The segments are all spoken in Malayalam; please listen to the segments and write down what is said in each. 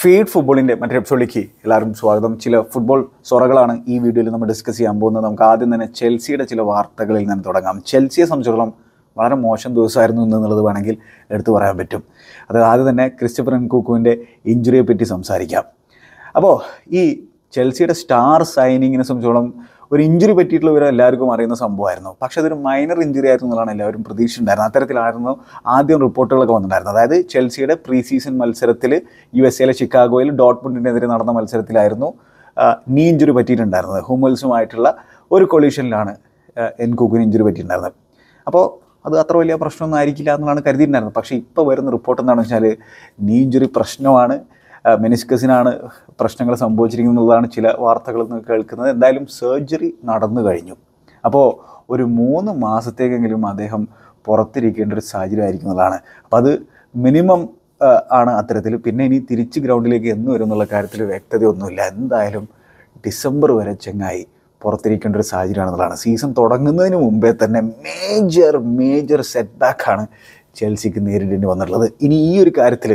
ഫീഡ് ഫുട്ബോളിൻ്റെ മറ്റൊരു എപ്പിസോഡിലേക്ക് എല്ലാവർക്കും സ്വാഗതം ചില ഫുട്ബോൾ സൊറകളാണ് ഈ വീഡിയോയിൽ നമ്മൾ ഡിസ്കസ് ചെയ്യാൻ പോകുന്നത് നമുക്ക് ആദ്യം തന്നെ ചെൽസിയുടെ ചില വാർത്തകളിൽ നിന്ന് തുടങ്ങാം ചെൽസിയെ സംബന്ധിച്ചിടത്തോളം വളരെ മോശം ദിവസമായിരുന്നു എന്നുള്ളത് വേണമെങ്കിൽ എടുത്തു പറയാൻ പറ്റും അത് ആദ്യം തന്നെ ക്രിസ്റ്റഫർ എൻകൂക്കുവിൻ്റെ ഇഞ്ചുറിയെ പറ്റി സംസാരിക്കാം അപ്പോൾ ഈ ചെൽസിയുടെ സ്റ്റാർ സൈനിങ്ങിനെ സംബന്ധിച്ചോളം ഒരു ഇഞ്ചുറി പറ്റിയിട്ടുള്ള വിവരം എല്ലാവർക്കും അറിയുന്ന സംഭവമായിരുന്നു പക്ഷേ അതൊരു മൈനർ ഇഞ്ചുറി ആയിരുന്നു എന്നുള്ളതാണ് എല്ലാവരും പ്രതീക്ഷിച്ചിട്ടുണ്ടായിരുന്നത് അത്തരത്തിലായിരുന്നു ആദ്യം റിപ്പോർട്ടുകളൊക്കെ വന്നിട്ടുണ്ടായിരുന്നത് അതായത് ചെൽസിയുടെ പ്രീ സീസൺ മത്സരത്തിൽ യു എസ് എയിലെ ചിക്കാഗോയിൽ ഡോട്ട്മുണ്ടിനെതിരെ നടന്ന മത്സരത്തിലായിരുന്നു ആ, നീ ഇഞ്ചുറി പറ്റിയിട്ടുണ്ടായിരുന്നത് ഹുമൽസുമായിട്ടുള്ള ഒരു കൊളീഷനിലാണ് എൻകൂക്കിന് ഇഞ്ചുറി പറ്റിയിട്ടുണ്ടായിരുന്നത് അപ്പോൾ അത് അത്ര വലിയ പ്രശ്നമൊന്നും ആയിരിക്കില്ല എന്നുള്ളതാണ് കരുതിയിട്ടുണ്ടായിരുന്നത് പക്ഷേ ഇപ്പോൾ വരുന്ന റിപ്പോർട്ട് എന്താണെന്ന് വെച്ചാൽ നീ ഇഞ്ചുറി പ്രശ്നമാണ് മെനിസ്കസിനാണ് പ്രശ്നങ്ങൾ സംഭവിച്ചിരിക്കുന്നതാണ് ചില വാർത്തകളിൽ നിന്ന് കേൾക്കുന്നത് എന്തായാലും സർജറി നടന്നു കഴിഞ്ഞു അപ്പോൾ ഒരു മൂന്ന് മാസത്തേക്കെങ്കിലും അദ്ദേഹം പുറത്തിരിക്കേണ്ട ഒരു സാഹചര്യം ആയിരിക്കുന്നതാണ് അപ്പോൾ അത് മിനിമം ആണ് അത്തരത്തിൽ പിന്നെ ഇനി തിരിച്ച് ഗ്രൗണ്ടിലേക്ക് എന്ന് വരും എന്നുള്ള കാര്യത്തിൽ വ്യക്തതയൊന്നുമില്ല എന്തായാലും ഡിസംബർ വരെ ചെങ്ങായി പുറത്തിരിക്കേണ്ട ഒരു സാഹചര്യമാണെന്നുള്ളതാണ് സീസൺ തുടങ്ങുന്നതിന് മുമ്പേ തന്നെ മേജർ മേജർ സെറ്റ് ബാക്കാണ് ചെൽസിക്ക് നേരിടേണ്ടി വന്നിട്ടുള്ളത് ഇനി ഈ ഒരു കാര്യത്തിൽ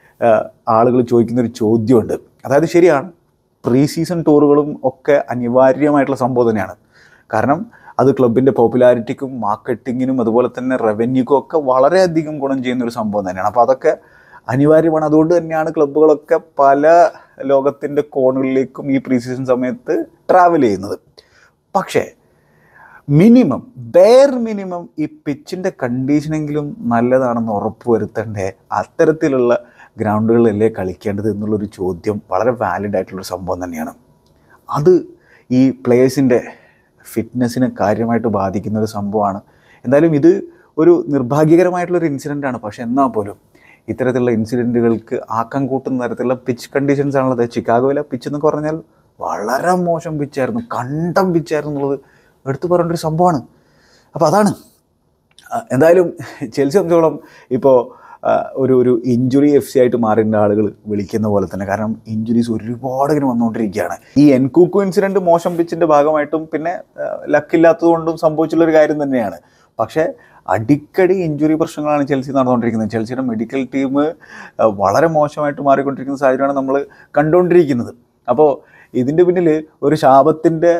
ആളുകൾ ചോദിക്കുന്നൊരു ചോദ്യമുണ്ട് അതായത് ശരിയാണ് പ്രീ സീസൺ ടൂറുകളും ഒക്കെ അനിവാര്യമായിട്ടുള്ള സംഭവം തന്നെയാണ് കാരണം അത് ക്ലബിൻ്റെ പോപ്പുലാരിറ്റിക്കും മാർക്കറ്റിങ്ങിനും അതുപോലെ തന്നെ റവന്യൂക്കും ഒക്കെ വളരെയധികം ഗുണം ചെയ്യുന്ന ഒരു സംഭവം തന്നെയാണ് അപ്പോൾ അതൊക്കെ അനിവാര്യമാണ് അതുകൊണ്ട് തന്നെയാണ് ക്ലബ്ബുകളൊക്കെ പല ലോകത്തിൻ്റെ കോണുകളിലേക്കും ഈ പ്രീ സീസൺ സമയത്ത് ട്രാവൽ ചെയ്യുന്നത് പക്ഷേ മിനിമം ബെയർ മിനിമം ഈ പിച്ചിൻ്റെ കണ്ടീഷനെങ്കിലും നല്ലതാണെന്ന് ഉറപ്പ് വരുത്തേണ്ടേ അത്തരത്തിലുള്ള ഗ്രൗണ്ടുകളിലല്ലേ കളിക്കേണ്ടത് എന്നുള്ളൊരു ചോദ്യം വളരെ വാലിഡ് ആയിട്ടുള്ളൊരു സംഭവം തന്നെയാണ് അത് ഈ പ്ലേയേഴ്സിൻ്റെ ഫിറ്റ്നസ്സിനെ കാര്യമായിട്ട് ബാധിക്കുന്ന ഒരു സംഭവമാണ് എന്തായാലും ഇത് ഒരു നിർഭാഗ്യകരമായിട്ടുള്ളൊരു ഇൻസിഡൻ്റാണ് പക്ഷേ എന്നാൽ പോലും ഇത്തരത്തിലുള്ള ഇൻസിഡൻറ്റുകൾക്ക് ആക്കം കൂട്ടുന്ന തരത്തിലുള്ള പിച്ച് കണ്ടീഷൻസ് ആണുള്ളത് ചിക്കാഗോയിലെ പിച്ച് എന്ന് പറഞ്ഞാൽ വളരെ മോശം പിച്ചായിരുന്നു കണ്ടം പിച്ചായിരുന്നു എന്നുള്ളത് എടുത്തു പറയേണ്ട ഒരു സംഭവമാണ് അപ്പോൾ അതാണ് ആ, എന്തായാലും ചെൽസി സംബന്ധിച്ചോളം ഇപ്പോൾ ആ, ഒരു ഒരു ഇഞ്ചുറി എഫ് സി ആയിട്ട് മാറേണ്ട ആളുകൾ വിളിക്കുന്ന പോലെ തന്നെ കാരണം ഇഞ്ചുറീസ് ഒരുപാട് ഇങ്ങനെ വന്നുകൊണ്ടിരിക്കുകയാണ് ഈ എൻകൂക്കു ഇൻസിഡൻറ്റ് മോശം പിച്ചിൻ്റെ ഭാഗമായിട്ടും പിന്നെ ലക്കില്ലാത്തതുകൊണ്ടും സംഭവിച്ചുള്ള ഒരു കാര്യം തന്നെയാണ് പക്ഷേ അടിക്കടി ഇഞ്ചുറി പ്രശ്നങ്ങളാണ് ചെൽസി നടന്നുകൊണ്ടിരിക്കുന്നത് ചെൽസിയുടെ മെഡിക്കൽ ടീം വളരെ മോശമായിട്ട് മാറിക്കൊണ്ടിരിക്കുന്ന സാഹചര്യമാണ് നമ്മൾ കണ്ടുകൊണ്ടിരിക്കുന്നത് അപ്പോൾ ഇതിൻ്റെ പിന്നിൽ ഒരു ശാപത്തിൻ്റെ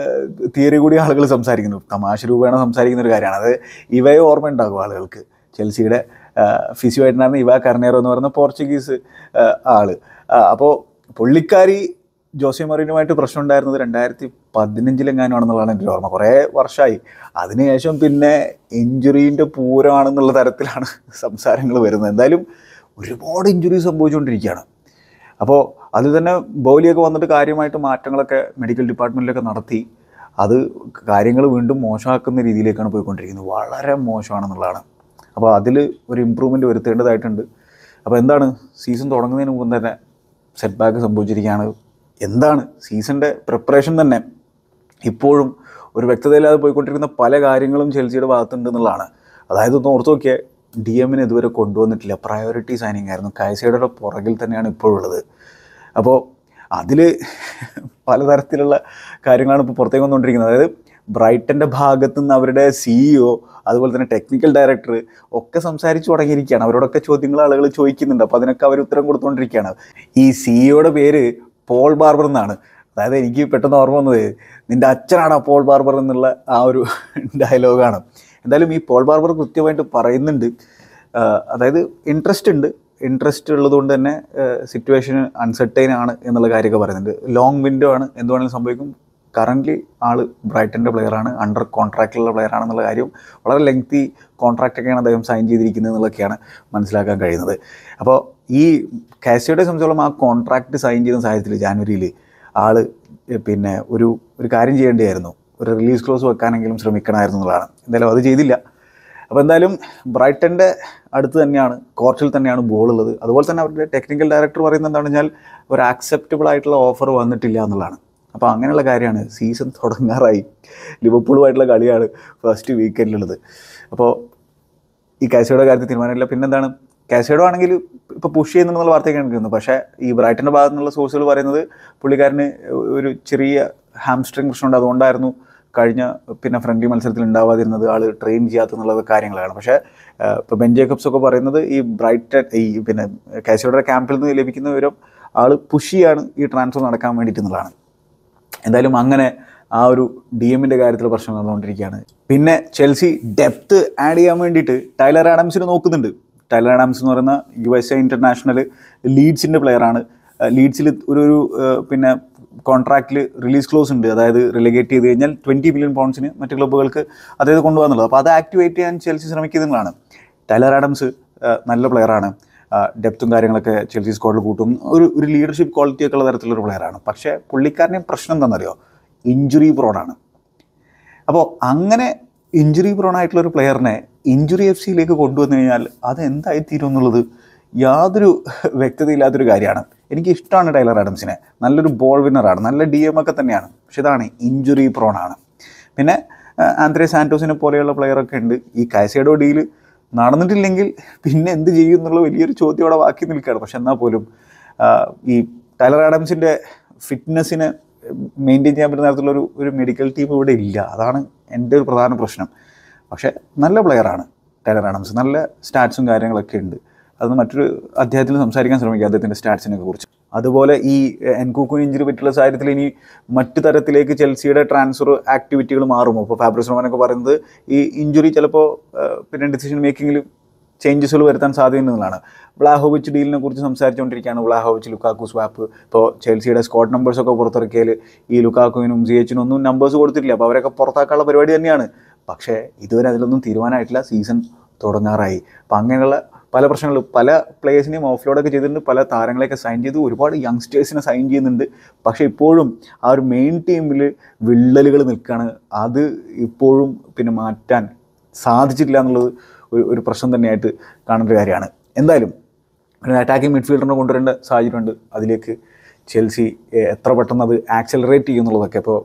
തിയറി കൂടി ആളുകൾ സംസാരിക്കുന്നു തമാശ രൂപേണ സംസാരിക്കുന്ന ഒരു കാര്യമാണ് അത് ഇവയെ ഓർമ്മയുണ്ടാകും ആളുകൾക്ക് ചെൽസിയുടെ ഫിസിയോ ആയിട്ടുണ്ടായിരുന്ന ഇവ കർണേറോ എന്ന് പറയുന്ന പോർച്ചുഗീസ് ആ, ആള് ആ, അപ്പോൾ പുള്ളിക്കാരി ജോസെ മറീനുമായിട്ട് പ്രശ്നം ഉണ്ടായിരുന്നത് രണ്ടായിരത്തി പതിനഞ്ചിലെങ്ങാനുമാണെന്നുള്ളതാണ് എൻ്റെ ഒരു ഓർമ്മ കുറേ വർഷമായി അതിനുശേഷം പിന്നെ ഇഞ്ചുറീൻ്റെ പൂരമാണെന്നുള്ള തരത്തിലാണ് സംസാരങ്ങൾ വരുന്നത് എന്തായാലും ഒരുപാട് ഇഞ്ചുറി സംഭവിച്ചുകൊണ്ടിരിക്കുകയാണ് അപ്പോൾ അതിൽ തന്നെ ബോലിയൊക്കെ വന്നിട്ട് കാര്യമായിട്ട് മാറ്റങ്ങളൊക്കെ മെഡിക്കൽ ഡിപ്പാർട്ട്മെൻറ്റിലൊക്കെ നടത്തി അത് കാര്യങ്ങൾ വീണ്ടും മോശമാക്കുന്ന രീതിയിലേക്കാണ് പോയിക്കൊണ്ടിരിക്കുന്നത് വളരെ മോശമാണെന്നുള്ളതാണ് അപ്പോൾ അതിൽ ഒരു ഇമ്പ്രൂവ്മെൻറ്റ് വരുത്തേണ്ടതായിട്ടുണ്ട് അപ്പോൾ എന്താണ് സീസൺ തുടങ്ങുന്നതിന് മുമ്പ് തന്നെ സെറ്റ് ബാക്ക് സംഭവിച്ചിരിക്കുകയാണ് എന്താണ് സീസണിൻ്റെ പ്രിപ്പറേഷൻ തന്നെ ഇപ്പോഴും ഒരു വ്യക്തതയില്ലാതെ പോയിക്കൊണ്ടിരിക്കുന്ന പല കാര്യങ്ങളും ചെൽസിയുടെ ഭാഗത്തുണ്ട് എന്നുള്ളതാണ് അതായത് ഒന്ന് ഓർത്ത് നോക്കിയാൽ ഡി എമ്മിന് ഇതുവരെ കൊണ്ടുവന്നിട്ടില്ല പ്രയോറിറ്റി സൈനിങ് ആയിരുന്നു കൈസൈഡയുടെ പുറകിൽ തന്നെയാണ് ഇപ്പോഴുള്ളത് അപ്പോൾ അതിൽ പലതരത്തിലുള്ള കാര്യങ്ങളാണ് ഇപ്പോൾ പുറത്തേക്ക് വന്നുകൊണ്ടിരിക്കുന്നത് അതായത് ബ്രൈറ്റൻ്റെ ഭാഗത്തു നിന്ന് അവരുടെ സിഇഒ അതുപോലെ തന്നെ ടെക്നിക്കൽ ഡയറക്ടർ ഒക്കെ സംസാരിച്ചു തുടങ്ങിയിരിക്കുകയാണ് അവരോടൊക്കെ ചോദ്യങ്ങൾ ആളുകൾ ചോദിക്കുന്നുണ്ട് അപ്പോൾ അതിനൊക്കെ അവർ ഉത്തരം കൊടുത്തുകൊണ്ടിരിക്കുകയാണ് ഈ സിഇഒയുടെ പേര് പോൾ ബാർബർ എന്നാണ് അതായത് എനിക്ക് പെട്ടെന്ന് ഓർമ്മ വന്നത് നിൻ്റെ അച്ഛനാണ് പോൾ ബാർബർ എന്നുള്ള ആ ഒരു ഡയലോഗാണ് എന്തായാലും ഈ പോൾ ബാർബർ കൃത്യമായിട്ട് പറയുന്നുണ്ട് ആഹ് അതായത് ഇൻട്രസ്റ്റ് ഉണ്ട് ഇൻട്രസ്റ്റ് ഉള്ളതുകൊണ്ട് തന്നെ സിറ്റുവേഷൻ അൺസർട്ടൈൻ ആണ് എന്നുള്ള കാര്യമൊക്കെ പറയുന്നുണ്ട് ലോങ് വിൻഡോ ആണ് എന്ത് വേണമെങ്കിലും സംഭവിക്കും കറൻ്റ്ലി ആൾ ബ്രൈറ്റൻ്റെ പ്ലെയറാണ് അണ്ടർ കോൺട്രാക്റ്റിലുള്ള പ്ലെയർ ആണെന്നുള്ള കാര്യം വളരെ ലെങ്തി കോൺട്രാക്റ്റൊക്കെയാണ് അദ്ദേഹം സൈൻ ചെയ്തിരിക്കുന്നത് എന്നുള്ളതൊക്കെയാണ് മനസ്സിലാക്കാൻ കഴിയുന്നത് അപ്പോൾ ഈ കാസിയോടെ സംബന്ധിച്ചോളം ആ കോൺട്രാക്റ്റ് സൈൻ ചെയ്യുന്ന സാഹചര്യത്തിൽ ജാനുവരിയിൽ ആൾ പിന്നെ ഒരു ഒരു കാര്യം ചെയ്യേണ്ടിയായിരുന്നു ഒരു റിലീസ് ക്ലോസ് വെക്കാനെങ്കിലും ശ്രമിക്കണമായിരുന്നു എന്നുള്ളതാണ് എന്തായാലും അത് ചെയ്തില്ല അപ്പോൾ എന്തായാലും ബ്രൈറ്റൻ്റെ അടുത്ത് തന്നെയാണ് കോർട്ടിൽ തന്നെയാണ് ബോൾ ഉള്ളത് അതുപോലെ തന്നെ അവരുടെ ടെക്നിക്കൽ ഡയറക്ടർ പറയുന്നത് എന്താണെന്ന് വെച്ചാൽ ഒരു ആക്സെപ്റ്റബിൾ ആയിട്ടുള്ള ഓഫർ വന്നിട്ടില്ല എന്നുള്ളതാണ് അപ്പോൾ അങ്ങനെയുള്ള കാര്യമാണ് സീസൺ തുടങ്ങാറായി ലിവർപൂളുമായിട്ടുള്ള കളിയാണ് ഫസ്റ്റ് വീക്കെൻഡിലുള്ളത് അപ്പോൾ ഈ കാസയുടെ കാര്യത്തിൽ തീരുമാനമില്ല പിന്നെന്താണ് കാസൈഡോ ആണെങ്കിൽ ഇപ്പോൾ പുഷ് ചെയ്യുന്നുള്ള വാർത്തയൊക്കെയാണ് കേൾക്കുന്നത് പക്ഷേ ഈ ബ്രൈറ്റൻ്റെ ഭാഗത്തു നിന്നുള്ള സോഴ്സുകൾ പറയുന്നത് പുള്ളിക്കാരന് ഒരു ചെറിയ ഹാംസ്ട്രിങ് പ്രശ്നമുണ്ട് അതുകൊണ്ടായിരുന്നു കഴിഞ്ഞ പിന്നെ ഫ്രണ്ട്ലി മത്സരത്തിൽ ഉണ്ടാവാതിരുന്നത് ആൾ ട്രെയിൻ ചെയ്യാത്തെന്നുള്ളത് കാര്യങ്ങളാണ് പക്ഷേ ഇപ്പോൾ ബെൻ ജേക്കബ്സ് ഒക്കെ പറയുന്നത് ഈ ബ്രൈറ്റൺ ഈ പിന്നെ കാസിയോയുടെ ക്യാമ്പിൽ നിന്ന് ലഭിക്കുന്ന വിവരം ആൾ പുഷ് ചെയ്യാണ് ഈ ട്രാൻസ്ഫർ നടക്കാൻ വേണ്ടിയിട്ട് എന്നുള്ളതാണ് എന്തായാലും അങ്ങനെ ആ ഒരു ഡി എമ്മിൻ്റെ കാര്യത്തിൽ പ്രശ്നം നടന്നുകൊണ്ടിരിക്കുകയാണ് പിന്നെ ചെൽസി ഡെപ്ത് ആഡ് ചെയ്യാൻ വേണ്ടിയിട്ട് ടൈലർ ആഡംസിന് നോക്കുന്നുണ്ട് ടൈലർ ആഡംസ് എന്ന് പറയുന്ന യു എസ് എ ഇൻ്റർനാഷണൽ ലീഡ്സിൻ്റെ പ്ലെയറാണ് ലീഡ്സിൽ ഒരു ഒരു ഏഹ്, പിന്നെ കോൺട്രാക്റ്റിൽ റിലീസ് ക്ലോസ് ഉണ്ട് അതായത് റിലഗേറ്റ് ചെയ്ത് കഴിഞ്ഞാൽ ട്വൻറ്റി മില്യൺ പൗണ്ട്സിന് മറ്റ് ക്ലബ്ബുകൾക്ക് അതായത് കൊണ്ടുപോകാന്നുള്ളത് അപ്പോൾ അത് ആക്ടിവേറ്റ് ചെയ്യാൻ ചെൽസി ശ്രമിക്കുന്നതാണ് ടൈലർ ആഡംസ് ഏഹ്, നല്ല പ്ലെയറാണ് ഡെപ്തും കാര്യങ്ങളൊക്കെ ചെൽസി സ്ക്വാഡിൽ കൂട്ടും ഒരു ഒരു ലീഡർഷിപ്പ് ക്വാളിറ്റി ഒക്കെ ഉള്ള തരത്തിലൊരു പ്ലെയറാണ് പക്ഷേ പുള്ളിക്കാരനെ പ്രശ്നം എന്താണെന്നറിയോ ഇഞ്ചുറി പ്രോണാണ് അപ്പോൾ അങ്ങനെ ഇഞ്ചുറി പ്രോൺ ആയിട്ടുള്ള ഒരു പ്ലെയറിനെ ഇഞ്ചുറി എഫ് സിയിലേക്ക് കൊണ്ടുവന്നു കഴിഞ്ഞാൽ അത് എന്തായി തീരും എന്നുള്ളത് യാതൊരു വ്യക്തതയില്ലാത്തൊരു കാര്യമാണ് എനിക്ക് ഇഷ്ടമാണ് ടൈലർ ആഡംസിനെ നല്ലൊരു ബോൾ വിന്നറാണ് നല്ല ഡി എം ഒക്കെ തന്നെയാണ് പക്ഷെ ഇതാണ് ഇഞ്ചുറി പ്രോൺ ആണ് പിന്നെ ആ, ആന്ത്രേ സാന്റോസിനെ പോലെയുള്ള പ്ലെയറൊക്കെ ഉണ്ട് ഈ കാസേഡോ ഡീല് നടന്നിട്ടില്ലെങ്കിൽ പിന്നെ എന്ത് ചെയ്യും എന്നുള്ള വലിയൊരു ചോദ്യം അവിടെ ബാക്കി നിൽക്കുകയാണ് പക്ഷെ എന്നാൽ പോലും ആ, ഈ ടൈലർ ആഡംസിൻ്റെ ഫിറ്റ്നസ്സിനെ മെയിൻറ്റെയിൻ ചെയ്യാൻ പറ്റുന്ന തരത്തിലുള്ള ഒരു ഒരു മെഡിക്കൽ ടീം ഇവിടെ ഇല്ല അതാണ് എൻ്റെ ഒരു പ്രധാന പ്രശ്നം പക്ഷേ നല്ല പ്ലെയറാണ് ടൈലർ ആഡംസ് നല്ല സ്റ്റാറ്റ്സും കാര്യങ്ങളൊക്കെ ഉണ്ട് അത് മറ്റൊരു അധ്യായത്തിൽ സംസാരിക്കാൻ ശ്രമിക്കുക അദ്ദേഹത്തിൻ്റെ സ്റ്റാറ്റ്സിനെ കുറിച്ച് അതുപോലെ ഈ എൻകൂക്കുന് ഇഞ്ചുറി പറ്റുള്ള സാഹചര്യത്തിൽ ഇനി മറ്റു തരത്തിലേക്ക് ചെൽസിയുടെ ട്രാൻസ്ഫർ ആക്ടിവിറ്റികൾ മാറുമോ ഇപ്പോൾ ഫാബ്രിസ് റോമാനൊക്കെ പറയുന്നത് ഈ ഇഞ്ചുറി ചിലപ്പോൾ പിന്നെ ഡിസിഷൻ മേക്കിങ്ങിൽ ചേഞ്ചസുകൾ വരുത്താൻ സാധ്യതയുണ്ടെന്നുള്ളതാണ് വ്ലാഹോവിച്ച് ഡീലിനെ കുറിച്ച് സംസാരിച്ചുകൊണ്ടിരിക്കുകയാണ് വ്ലാഹോവിച്ച് ലുക്കാക്കു സ്വാപ്പ് ഇപ്പോൾ ചെൽസിയുടെ സ്കോട്ട് നമ്പേഴ്സൊക്കെ പുറത്തിറക്കിയാൽ ഈ ലുക്കാക്കുവിനും സിയച്ചിനും ഒന്നും നമ്പേഴ്സ് കൊടുത്തിട്ടില്ല അപ്പോൾ അവരൊക്കെ പുറത്താക്കാനുള്ള പരിപാടി തന്നെയാണ് പക്ഷേ ഇതുവരെ അതിലൊന്നും തീരുമാനമായിട്ടില്ല സീസൺ തുടങ്ങാറായി അപ്പം അങ്ങനെയുള്ള പല പ്രശ്നങ്ങളും പല പ്ലേയേഴ്സിനെയും ഓഫ്ലോഡൊക്കെ ചെയ്തിട്ടുണ്ട് പല താരങ്ങളെയൊക്കെ സൈൻ ചെയ്തു ഒരുപാട് യങ്സ്റ്റേഴ്സിനെ സൈൻ ചെയ്യുന്നുണ്ട് പക്ഷേ ഇപ്പോഴും ആ ഒരു മെയിൻ ടീമിൽ വിള്ളലുകൾ നിൽക്കുകയാണ് അത് ഇപ്പോഴും പിന്നെ മാറ്റാൻ സാധിച്ചിട്ടില്ല എന്നുള്ളത് ഒരു ഒരു പ്രശ്നം തന്നെയായിട്ട് കാണേണ്ട ഒരു കാര്യമാണ് എന്തായാലും ഒരു അറ്റാക്കിംഗ് മിഡ്ഫീൽഡറിനെ കൊണ്ടുവരേണ്ട സാഹചര്യമുണ്ട് അതിലേക്ക് ചെൽസി എ- എത്ര പെട്ടെന്ന് അത് ആക്സലറേറ്റ് ചെയ്യുന്നുള്ളതൊക്കെ ഇപ്പോൾ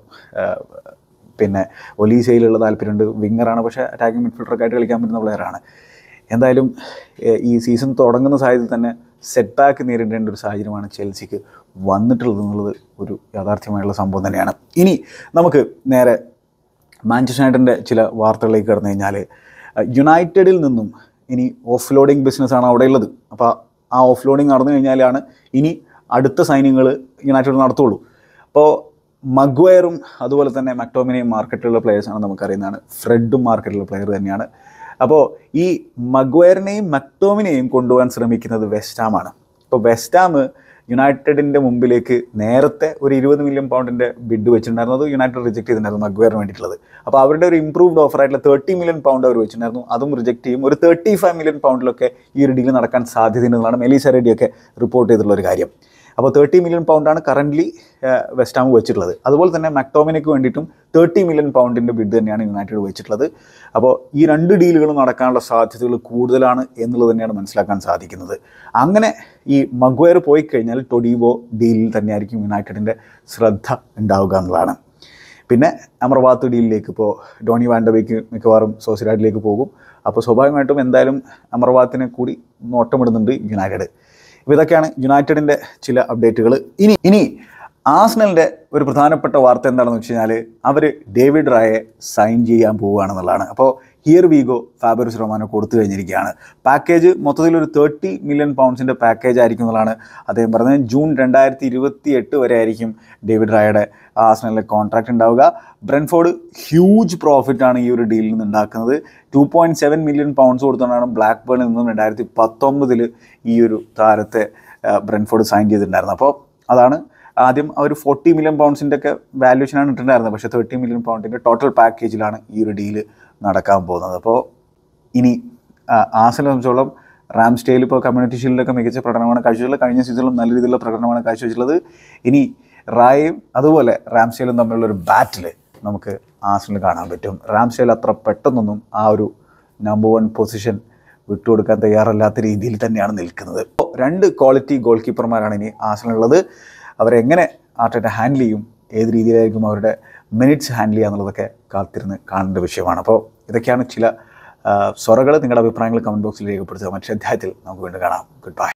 പിന്നെ ഒലീസയിലുള്ള താല്പര്യമുണ്ട് വിങ്ങറാണ് പക്ഷേ അറ്റാക്കിംഗ് മിഡ്ഫീൽഡറൊക്കെ ആയിട്ട് കളിക്കാൻ പറ്റുന്ന പ്ലെയറാണ് എന്തായാലും എ- ഈ സീസൺ തുടങ്ങുന്ന സാഹചര്യത്തിൽ തന്നെ സെറ്റ് ബാക്ക് നേരിടേണ്ട ഒരു സാഹചര്യമാണ് ചെൽസിക്ക് വന്നിട്ടുള്ളത് എന്നുള്ളത് ഒരു യാഥാർത്ഥ്യമായുള്ള സംഭവം തന്നെയാണ് ഇനി നമുക്ക് നേരെ മാഞ്ചസ്റ്റർ യുണൈറ്റഡിൻ്റെ ചില വാർത്തകളിലേക്ക് കടന്നു കഴിഞ്ഞാൽ യുണൈറ്റഡിൽ നിന്നും ഇനി ഓഫ് ലോഡിങ് ബിസിനസ്സാണ് അവിടെ ഉള്ളത് അപ്പോൾ ആ ഓഫ് ലോഡിങ് നടന്നു കഴിഞ്ഞാലാണ് ഇനി അടുത്ത സൈനിങ്ങൾ യുണൈറ്റഡ് നടത്തുള്ളൂ അപ്പോൾ മഗ്വയറും അതുപോലെ തന്നെ മക്ടോമിനെയും മാർക്കറ്റിലുള്ള പ്ലെയേഴ്സാണ് നമുക്കറിയുന്നതാണ് ഫ്രെഡും മാർക്കറ്റിലുള്ള പ്ലെയർ തന്നെയാണ് അപ്പോൾ ഈ മഗ്വയറിനെയും മക്ടോമിനെയും കൊണ്ടുപോകാൻ ശ്രമിക്കുന്നത് വെസ്റ്റാമാണ് ഇപ്പോൾ വെസ്റ്റാം യുണൈറ്റഡിൻ്റെ മുമ്പിലേക്ക് നേരത്തെ ഒരു ഇരുപത് മില്യൺ പൗണ്ടിൻ്റെ ബിഡ് വെച്ചിട്ടുണ്ടായിരുന്നു അത് യുണൈറ്റഡ് റിജക്ട് ചെയ്തിട്ടുണ്ടായിരുന്നു മഗ്വയറിന് വേണ്ടിയിട്ടുള്ളത് അപ്പോൾ അവരുടെ ഒരു ഇംപ്രൂവ്ഡ് ഓഫർ ആയിട്ടുള്ള തേർട്ടി മില്യൺ പൗണ്ട് അവർ വെച്ചിട്ടുണ്ടായിരുന്നു അതും റിജക്ട് ചെയ്യും ഒരു തേർട്ടി ഫൈവ് മില്യൺ പൗണ്ടിലൊക്കെ ഈ ഒരു ഡീൽ നടക്കാൻ സാധ്യതയുണ്ടെന്നാണ് മെലീസ റെഡ്ഡിയൊക്കെ റിപ്പോർട്ട് ചെയ്തിട്ടുള്ള ഒരു കാര്യം അപ്പോൾ തേർട്ടി മില്യൺ പൗണ്ടാണ് കറൻ്റ്ലി വെസ്റ്റാം വെച്ചിട്ടുള്ളത് അതുപോലെ തന്നെ മക്ടോമിനയ്ക്ക് വേണ്ടിയിട്ടും തേർട്ടി മില്യൺ പൗണ്ടിൻ്റെ ബിഡ് തന്നെയാണ് യുണൈറ്റഡ് വെച്ചിട്ടുള്ളത് അപ്പോൾ ഈ രണ്ട് ഡീലുകളും നടക്കാനുള്ള സാധ്യതകൾ കൂടുതലാണ് എന്നുള്ളത് തന്നെയാണ് മനസ്സിലാക്കാൻ സാധിക്കുന്നത് അങ്ങനെ ഈ മഗ്വയർ പോയി കഴിഞ്ഞാൽ ടൊഡീവോ ഡീലിൽ തന്നെയായിരിക്കും യുണൈറ്റഡിൻ്റെ ശ്രദ്ധ ഉണ്ടാവുക എന്നുള്ളതാണ് പിന്നെ അമർവാത്ത് ഡീലിലേക്ക് ഇപ്പോൾ ഡോണി വാൻഡബേക്ക് മിക്കവാറും സോസിഡാഡിലേക്ക് പോകും അപ്പോൾ സ്വാഭാവികമായിട്ടും എന്തായാലും അമർവാത്തിനെ കൂടി നോട്ടമിടുന്നുണ്ട് യുണൈറ്റഡ് അപ്പോൾ ഇതൊക്കെയാണ് യുണൈറ്റഡിൻ്റെ ചില അപ്ഡേറ്റുകൾ ഇനി ഇനി ആസ്നലിൻ്റെ ഒരു പ്രധാനപ്പെട്ട വാർത്ത എന്താണെന്ന് വെച്ച് കഴിഞ്ഞാൽ അവർ ഡേവിഡ് റായെ സൈൻ ചെയ്യാൻ പോവുകയാണെന്നുള്ളതാണ് അപ്പോൾ ഹിയർ വീഗോ ഫാബറിസ് റൊമാനോ കൊടുത്തു കഴിഞ്ഞിരിക്കുകയാണ് പാക്കേജ് മൊത്തത്തിൽ ഒരു തേർട്ടി മില്യൺ പൗണ്ട്സിൻ്റെ പാക്കേജ് ആയിരിക്കും എന്നുള്ളതാണ് അദ്ദേഹം പറഞ്ഞത് ജൂൺ രണ്ടായിരത്തി ഇരുപത്തി എട്ട് വരെ ആയിരിക്കും ഡേവിഡ് റായയുടെ ആസ്നലിലെ കോൺട്രാക്റ്റ് ഉണ്ടാവുക ബ്രെൻഫോർഡ് ഹ്യൂജ് പ്രോഫിറ്റാണ് ഈ ഒരു ഡീലിൽ നിന്ന് ഉണ്ടാക്കുന്നത് two point seven million pounds കൊടുത്തുകൊണ്ടാണ് ബ്ലാക്ക് ബേണിൽ നിന്നും രണ്ടായിരത്തി പത്തൊമ്പതിൽ ഈ ഒരു താരത്തെ ആ, ബ്രെൻഫോർഡ് സൈൻ ചെയ്തിട്ടുണ്ടായിരുന്നത് അപ്പോൾ അതാണ് ആദ്യം ആ ഒരു ഫോർട്ടി മില്യൺ പൗണ്ട്സിൻ്റെ ഒക്കെ വാല്യൂഷനാണ് ഇട്ടിട്ടുണ്ടായിരുന്നത് പക്ഷേ തേർട്ടി മില്യൺ പൗണ്ടിൻ്റെ ടോട്ടൽ പാക്കേജിലാണ് ഈ ഒരു ഡീല് നടക്കാൻ പോകുന്നത് അപ്പോൾ ഇനി ആസിനെ സംബന്ധിച്ചോളം റാം സ്റ്റേയിൽ ഇപ്പോൾ കമ്മ്യൂണിറ്റി ഷീൽഡിലൊക്കെ മികച്ച പ്രകടനമാണ് കാഴ്ചവെച്ചുള്ളത് കഴിഞ്ഞ സീസണിലും നല്ല രീതിയിലുള്ള പ്രകടനമാണ് കാഴ്ചവെച്ചിട്ടുള്ളത് ഇനി റായയും അതുപോലെ റാം സ്റ്റേലും തമ്മിലുള്ള ഒരു ബാറ്റിൽ നമുക്ക് ആസിനിൽ കാണാൻ പറ്റും റാം സ്റ്റേൽ അത്ര പെട്ടെന്നൊന്നും ആ ഒരു നമ്പർ വൺ പൊസിഷൻ വിട്ടുകൊടുക്കാൻ തയ്യാറല്ലാത്ത രീതിയിൽ തന്നെയാണ് നിൽക്കുന്നത് അപ്പോൾ രണ്ട് ക്വാളിറ്റി ഗോൾ കീപ്പർമാരാണ് ഇനി ആസനുള്ളത് അവരെങ്ങനെ ആർട്ടേറ്റ ഹാൻഡിൽ ചെയ്യും ഏത് രീതിയിലായിരിക്കും അവരുടെ മിനിറ്റ്സ് ഹാൻഡിൽ ചെയ്യുക എന്നുള്ളതൊക്കെ കാത്തിരുന്ന് കാണേണ്ട വിഷയമാണ് അപ്പോൾ ഇതൊക്കെയാണ് ചില സ്വറകൾ നിങ്ങളുടെ അഭിപ്രായങ്ങൾ കമൻറ്റ് ബോക്സിൽ രേഖപ്പെടുത്തുക മറ്റൊരു അധ്യായത്തിൽ നമുക്ക് വീണ്ടും കാണാം ഗുഡ് ബൈ